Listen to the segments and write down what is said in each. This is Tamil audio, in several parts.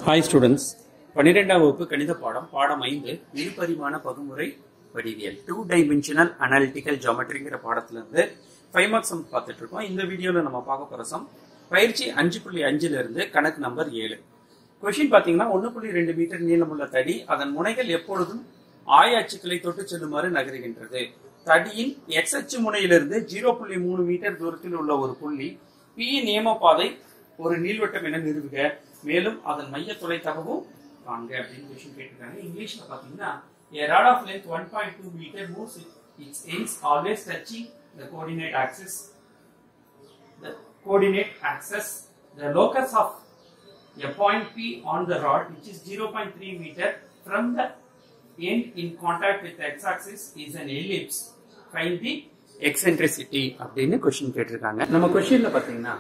ஹாய் ஸ்டூடெண்ட்ஸ் பன்னிரெண்டாம் வகுப்பு கணித பாடம் பாடம் ஐந்து இருபரிமாண பகுமுறை வடிவியல் டூ டைமென்ஷனல் அனாலிட்டிக்கல் ஜாமெட்ரிங்கிற பாடத்துல இருந்து ஃபைவ் மார்க்ஸ் சம் பார்த்துட்டு இருக்கோம் இந்த வீடியோல நம்ம பார்க்க போற சம் பயிற்சி அஞ்சு புள்ளி அஞ்சுல இருந்து கணக்கு நம்பர் ஏழு கொஷின் பாத்தீங்கன்னா ஒன்னு புள்ளி ரெண்டு மீட்டர் நீளமுள்ள தடி அதன் முனைகள் எப்பொழுதும் ஆய அச்சுக்களை தொட்டு செல்லுமாறு நகருகின்றது தடியின் எக்ஸ் அச்சு முனையிலிருந்து ஜீரோ புள்ளி மூணு மீட்டர் தூரத்தில் உள்ள ஒரு புள்ளி பி நியம பாதை ஒரு நீள்வட்டம் என நிறுவுக மேலும் அதன் மைய தொலைத்தகவும் காண்க அப்படின்னு கொஸ்டின் கேட்டிருக்காங்க இங்கிலீஷ்ல பாத்தீங்கன்னா a rod of length 1.2 meter moves its ends always touching the coordinate axis the coordinate axis the locus of a point P on the rod which is 0.3 meter from the end in contact with the x-axis is an ellipse find the eccentricity அப்படின்னு கொஸ்டின் கேட்டிருக்காங்க நம்ம கொஸ்டின்ல பாத்தீங்கன்னா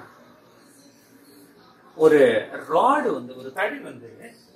ஒரு ராடு வந்து ஒரு தடி வந்து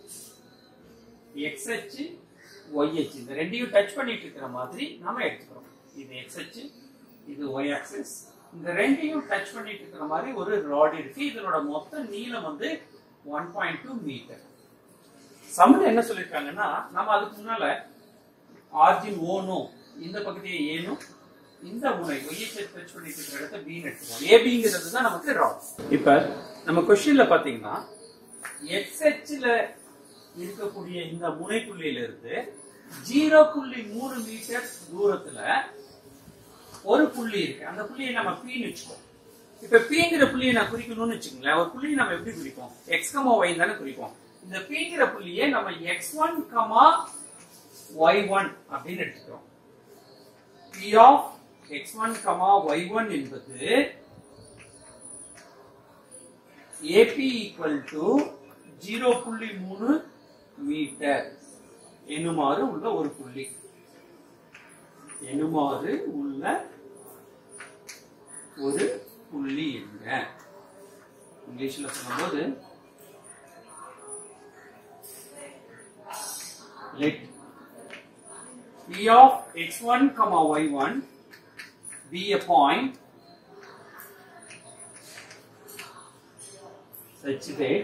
எக்ஸ் அச்சு ஒய் அச்சு இந்த ரெண்டையும் டச் பண்ணிட்டு இருக்கிற மாதிரி நாம எடுத்துக்கிறோம் இது எக்ஸ் அச்சு இது ஒய் ஆக்சிஸ் இந்த ரெண்டையும் டச் பண்ணிட்டு இருக்கிற மாதிரி ஒரு ராட் இருக்கு இதனோட மொத்த நீளம் வந்து ஒன் பாயிண்ட் டூ மீட்டர் சமன் என்ன சொல்லியிருக்காங்கன்னா நம்ம அதுக்கு முன்னால ஆர்ஜின் ஓனும் இந்த பகுதியை ஏனும் இந்த முனை ஒய்யை டச் பண்ணிட்டு இருக்கிற இடத்த பி எடுத்துக்கோம் ஏபிங்கிறது தான் நமக்கு ராட் இப்ப நம்ம கொஸ்டின்ல பாத்தீங்கன்னா எக்ஸ் ஹெச்ல இருக்கக்கூடிய இந்த முனைப்புள்ளியில இருந்து ஜீரோ புள்ளி மூணு மீட்டர் தூரத்துல ஒரு புள்ளி இருக்கு அந்த புள்ளியை நம்ம பீன்னு வச்சுக்கோம் இப்ப பீங்கிற புள்ளியை நான் குறிக்கணும்னு வச்சுக்கோங்களேன் ஒரு புள்ளியை நம்ம எப்படி குறிப்போம் எக்ஸ் கமா ஒய் தானே குறிப்போம் இந்த பீங்கிற புள்ளியை நம்ம X one comma Y one அப்படின்னு எடுத்துக்கிறோம் P of X one comma Y one என்பது ஏபி ஈக்குவல் டு ஜீரோ புள்ளி மூணு மீட்டர் எனுமாறு உள்ள ஒரு புள்ளி எனுமாறு உள்ள ஒரு புள்ளி என்க இங்கிலீஷ்ல சொல்லும்போது let p of x1 comma y1 be a point such that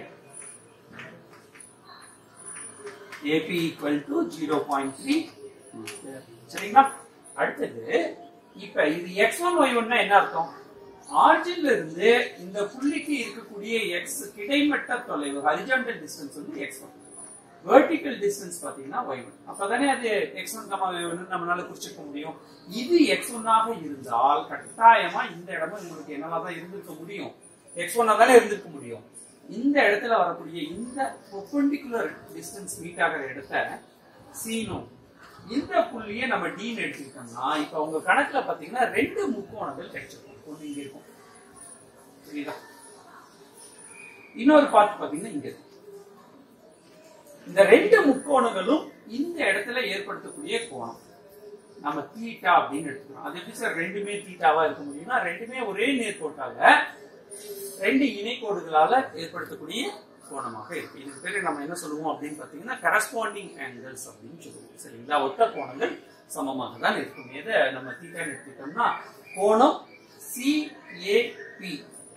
AP equal to 0.3 meter. சரிங்களா அடுத்தது இப்ப இது x1 y1 னா என்ன அர்த்தம் ஆர்ஜின்ல இருந்து இந்த புள்ளிக்கு இருக்கக்கூடிய x கிடைமட்ட தொலைவு ஹரிஜான்டல் டிஸ்டன்ஸ் வந்து x1 வெர்டிக்கல் டிஸ்டன்ஸ் பாத்தீங்கன்னா y1 அப்பதானே அது x1 கமா y1 நம்மளால குறிச்சிக்க முடியும் இது x1 ஆக இருந்தால் கட்டாயமா இந்த இடமும் உங்களுக்கு என்னவா தான் இருந்திருக்க முடியும் x1 ஆ தானே இருந்திருக்க முடியும் இந்த இடத்துல வரக்கூடிய இந்த பெர்பெண்டிகுலர் டிஸ்டன்ஸ் மீட் ஆகிற இடத்த சீனும் இந்த புள்ளியை நம்ம டீன் எடுத்துக்கிட்டோம்னா இப்ப உங்க கணக்குல பாத்தீங்கன்னா ரெண்டு முக்கோணங்கள் கிடைச்சிருக்கும் ஒண்ணு இங்க இருக்கும் புரியுதா இன்னொரு பார்ட் பாத்தீங்கன்னா இங்க இருக்கு இந்த ரெண்டு முக்கோணங்களும் இந்த இடத்துல ஏற்படுத்தக்கூடிய கோணம் நம்ம தீட்டா அப்படின்னு எடுத்துக்கிறோம் அது எப்படி சார் ரெண்டுமே தீட்டாவா இருக்க முடியும்னா ரெண்டுமே ஒரே நேர்கோட்டால ரெண்டு இணைக்கோடுகளால ஏற்படுத்தக்கூடிய கோணமாக இருக்கு இதுக்கு பேரு நம்ம என்ன சொல்லுவோம் அப்படின்னு பாத்தீங்கன்னா கரஸ்பாண்டிங் ஆங்கிள்ஸ் அப்படின்னு சொல்லுவோம் சரிங்களா ஒத்த கோணங்கள் சமமாக தான் இருக்கும் எதை நம்ம தீட்டான்னு எடுத்துக்கிட்டோம்னா கோணம் சிஏபி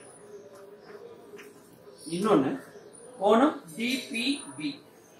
இன்னொன்னு கோணம் டிபிபி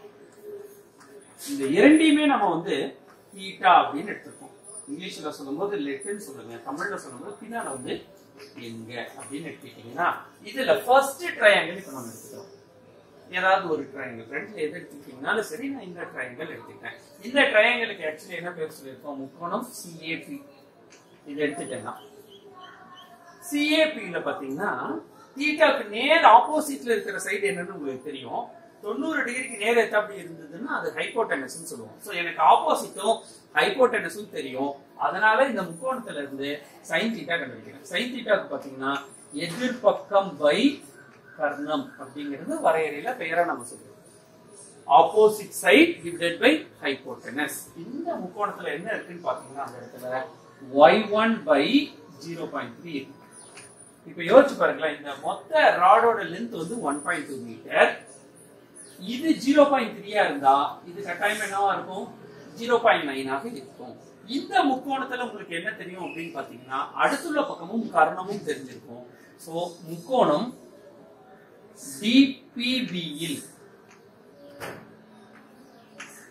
இந்த இரண்டையுமே நம்ம வந்து தீட்டா அப்படின்னு எடுத்துருக்கோம் இங்கிலீஷ்ல சொல்லும்போது லெட்டுன்னு சொல்லுங்க தமிழ்ல சொல்லும்போது பின்னால வந்து எங்க அப்படின்னு எடுத்துக்கிட்டீங்கன்னா இதுல ஃபர்ஸ்ட் ட்ரையாங்கிள் இப்ப நம்ம எடுத்துக்கிறோம் ஏதாவது ஒரு ட்ரையாங்கிள் ரெண்டுல எது எடுத்துக்கிட்டீங்கனாலும் சரி நான் இந்த ட்ரையாங்கிள் எடுத்துக்கிட்டேன் இந்த ட்ரையாங்கிளுக்கு ஆக்சுவலி என்ன பேர் சொல்லியிருக்கோம் முக்கோணம் சிஏபி இது எடுத்துட்டேன்னா சிஏபியில பாத்தீங்கன்னா தீட்டாக்கு நேர் ஆப்போசிட்ல இருக்கிற சைடு என்னன்னு உங்களுக்கு தெரியும் தொண்ணூறு டிகிரிக்கு நேர் எத்தாப்படி இருந்ததுன்னா அது ஹைப்போட்டெனஸ் சொல்லுவோம் சோ எனக்கு ஆப்போசிட்டும் ஹைப்போட்டெனஸும் தெரியும் அதனால இந்த முக்கோணத்துல இருந்து சைன் தீட்டா கண்டுபிடிக்கிறேன் சைன் தீட்டாக்கு பாத்தீங்கன்னா எதிர்பக்கம் பை கர்ணம் அப்படிங்கிறது வரையறையில பெயரா நம்ம சொல்லுவோம் opposite side divided by hypotenuse இந்த முக்கோணத்துல என்ன இருக்குன்னு பாத்தீங்கன்னா அந்த இடத்துல Y one by zero point three இப்ப யோசிச்சு பாருங்களேன் இந்த மொத்த ராடோட லென்த் வந்து ஒன் பாயிண்ட் டூ மீட்டர் இது ஜீரோ பாயிண்ட் த்ரீயா இருந்தா இது கட்டாயம் என்னவா இருக்கும் ஜீரோ பாயிண்ட் நைனாக இருக்கும் இந்த முக்கோணத்துல உங்களுக்கு என்ன தெரியும் அப்படின்னு பாத்தீங்கன்னா அடுத்துள்ள பக்கமும் கர்ணமும் தெரிஞ்சிருக்கும் சோ முக்கோணம் டிபிபியில்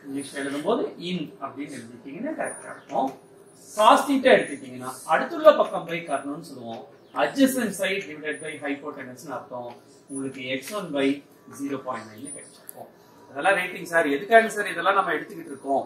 இங்கிலீஷ்ல எழுதும்போது இன் அப்படின்னு எழுதிட்டீங்கன்னா கரெக்டா இருக்கும் காஸ் தீட்டா எடுத்துட்டீங்கன்னா அடுத்துள்ள பக்கம் பை காரணம்னு சொல்லுவோம் adjacent side divided by hypotenuse அர்த்தம் உங்களுக்கு x1 by 0.9 கிடைச்சிருக்கும் அதெல்லாம் ரேட்டிங் சார் எதுக்காக சார் இதெல்லாம் நம்ம எடுத்துக்கிட்டு இருக்கோம்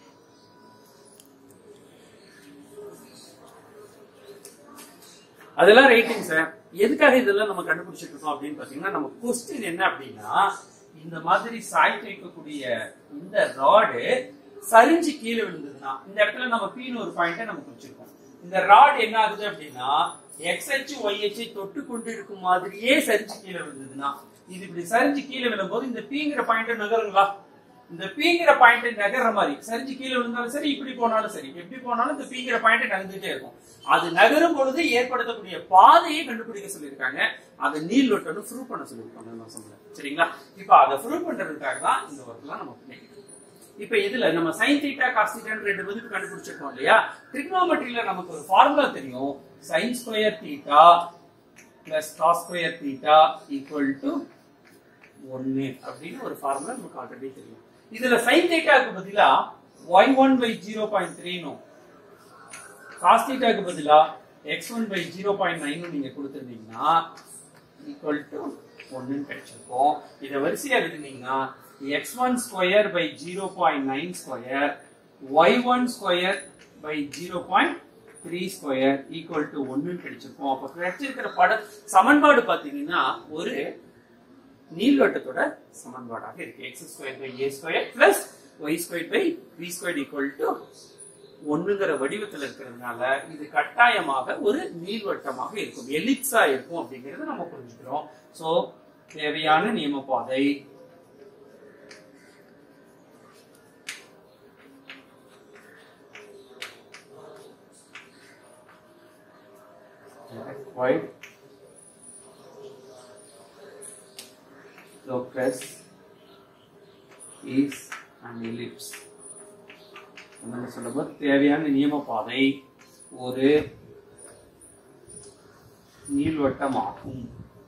அதெல்லாம் ரேட்டிங் சார் எதுக்காக இதெல்லாம் நம்ம கண்டுபிடிச்சிட்டு இருக்கோம் அப்படின்னு பாத்தீங்கன்னா நம்ம கொஸ்டின் என்ன அப்படின்னா இந்த மாதிரி சாய்த்து வைக்கக்கூடிய இந்த ராடு சரிஞ்சு கீழே விழுந்ததுன்னா இந்த இடத்துல நம்ம பீன்னு ஒரு பாயிண்ட நம்ம குறிச்சிருக்கோம் இந்த ராட் என்ன ஆகுது அப்படின்னா எக்ஸ்ஹெச் ஒய்ஹெச் தொட்டு கொண்டு இருக்கும் மாதிரியே சரிஞ்சு கீழே விழுந்ததுன்னா இது இப்படி சரிஞ்சு கீழே விழும்போது இந்த பீங்கிற பாயிண்ட் நகருங்களா இந்த பீங்கிற பாயிண்ட் நகர்ற மாதிரி சரிஞ்சு கீழே விழுந்தாலும் சரி இப்படி போனாலும் சரி எப்படி போனாலும் இந்த பீங்கிற பாயிண்ட் நகர்ந்துட்டே இருக்கும் அது நகரும் பொழுது ஏற்படுத்தக்கூடிய பாதையை கண்டுபிடிக்க சொல்லியிருக்காங்க அதை நீள்வட்டம்னு ப்ரூவ் பண்ண சொல்லியிருக்காங்க இந்த மாசம்ல சரிங்களா இப்ப அதை ப்ரூவ் பண்றதுக்காக தான் இந்த ஒர்க்லாம் நம்ம பண்ணிக்கிட்டு இருக்கோம் இப்ப இதுல நம்ம சைன் தீட்டா காஸ் தீட்டான்னு ரெண்டு மதிப்பு கண்டுபிடிச்சிருக்கோம் இல்லையா ட்ரிக்னோமெட்ரியில நமக்கு ஒரு ஃபார்முலா தெரியும் sine square theta plus cos square theta equal to ஒன்னு அப்படின்னு ஒரு ஃபார்முலா நமக்கு ஆல்ரெடி தெரியும் இதுல சைன் தீட்டாக்கு பதிலா Y one by zero point த்ரீனும் காஸ் தீட்டாக்கு பதிலா X one by zero point nine நீங்க கொடுத்துருந்தீங்கன்னா ஈக்குவல் டு ஒன்னு கிடைச்சிருக்கும் இதை வரிசையா எழுதுனீங்கன்னா X one square by zero point nine square Y one square by zero point three square equal to ஒன்னு கிடைச்சிருக்கும் அப்ப கிடைச்சிருக்கிற பட சமன்பாடு பாத்தீங்கன்னா ஒரு நீள்வட்டத்தோட சமன்பாடாக இருக்கு X square by A square plus Y square by B square equal to ஒண்ணுங்கிற வடிவத்தில் இருக்கிறதுனால இது கட்டாயமாக ஒரு நீள்வட்டமாக இருக்கும் எலிப்ஸா இருக்கும் அப்படிங்கறத நம்ம புரிஞ்சுக்கிறோம் சோ தேவையான நியமப்பாதை required locus is an ellipse என்ன சொல்லும்போது தேவையான நியம பாதை ஒரு நீள்வட்டமாகும்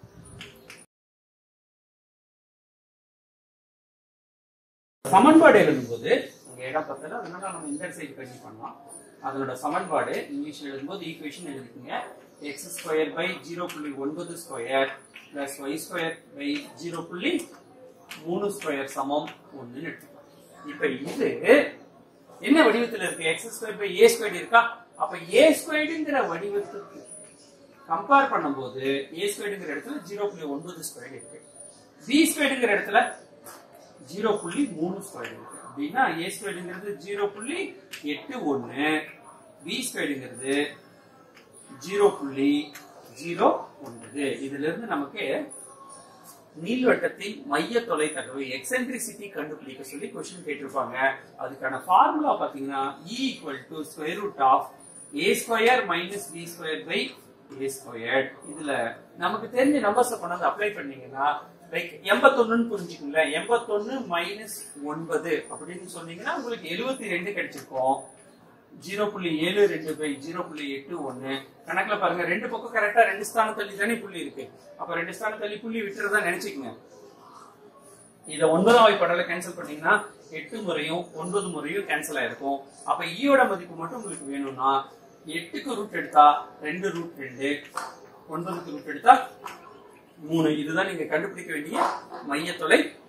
சமன்பாடு எழுதும்போது உங்க இடம் பத்தல அதனால நம்ம இந்த சைடு கண்டினியூ பண்ணலாம் அதனோட சமன்பாடு இங்கிலீஷ்ல எழுதும்போது ஈக்குவேஷன் எழுதிக்கங்க எக்ஸ் ஸ்கொயர் பை ஜீரோ புள்ளி ஒன்பது square plus Y square by zero புள்ளி மூணு ஸ்கொயர் சமம் ஒன்னு எடுத்துக்கலாம் இப்ப இது என்ன வடிவத்துல இருக்கு X square by A square இருக்கா அப்ப ஏ ஸ்கொயர்டுங்கிற வடிவத்துக்கு கம்பேர் பண்ணும்போது ஏ ஸ்கொயர்டுங்கிற இடத்துல ஜீரோ புள்ளி ஒன்பது ஸ்கொயர் இருக்கு பி ஸ்கொயர்டுங்கிற இடத்துல ஜீரோ புள்ளி மூணு ஸ்கொயர் இருக்கு அப்படின்னா ஏ ஸ்கொயர்டுங்கிறது ஜீரோ புள்ளி எட்டு ஒன்னு பி ஸ்கொயர்டுங்கிறது ஜீரோ புள்ளி ஜீரோ ஒன்பது இதுல இருந்து நமக்கு நீள்வட்டத்தின் மைய தொலைத்தகவு எக்ஸென்ட்ரிசிட்டி கண்டுபிடிக்க சொல்லி கொஸ்டின் கேட்டிருப்பாங்க அதுக்கான ஃபார்முலா பாத்தீங்கன்னா E equal to square root of A square minus B square by A square இதுல நமக்கு தெரிஞ்ச நம்பர்ஸ் கொண்டாந்து அப்ளை பண்ணீங்கன்னா லைக் எண்பத்தொன்னு புரிஞ்சுக்கோங்களேன் எண்பத்தொன்னு மைனஸ் ஒன்பது அப்படின்னு சொன்னீங்கன்னா உங்களுக்கு எழுபத்தி ரெண்டு கிடைச்சிருக்கும் ஜீரோ புள்ளி ஏழு ரெண்டு பை ஜீரோ புள்ளி எட்டு ஒன்னு கணக்குல பாருங்க ரெண்டு பக்கம் கரெக்டா ரெண்டு ஸ்தானம் தள்ளி தானே புள்ளி இருக்கு அப்ப ரெண்டு ஸ்தானம் தள்ளி புள்ளி விட்டுறதா நினைச்சுக்கங்க இத ஒன்பதாம் வாய்ப்பாடால கேன்சல் பண்ணீங்கன்னா எட்டு முறையும் ஒன்பது முறையும் கேன்சல் ஆயிருக்கும் அப்ப ஈயோட மதிப்பு மட்டும் உங்களுக்கு வேணும்னா எட்டுக்கு ரூட் எடுத்தா ரெண்டு ரூட் ரெண்டு ஒன்பதுக்கு ரூட் எடுத்தா மூணு இதுதான் நீங்க கண்டுபிடிக்க வேண்டிய மையத்தொலை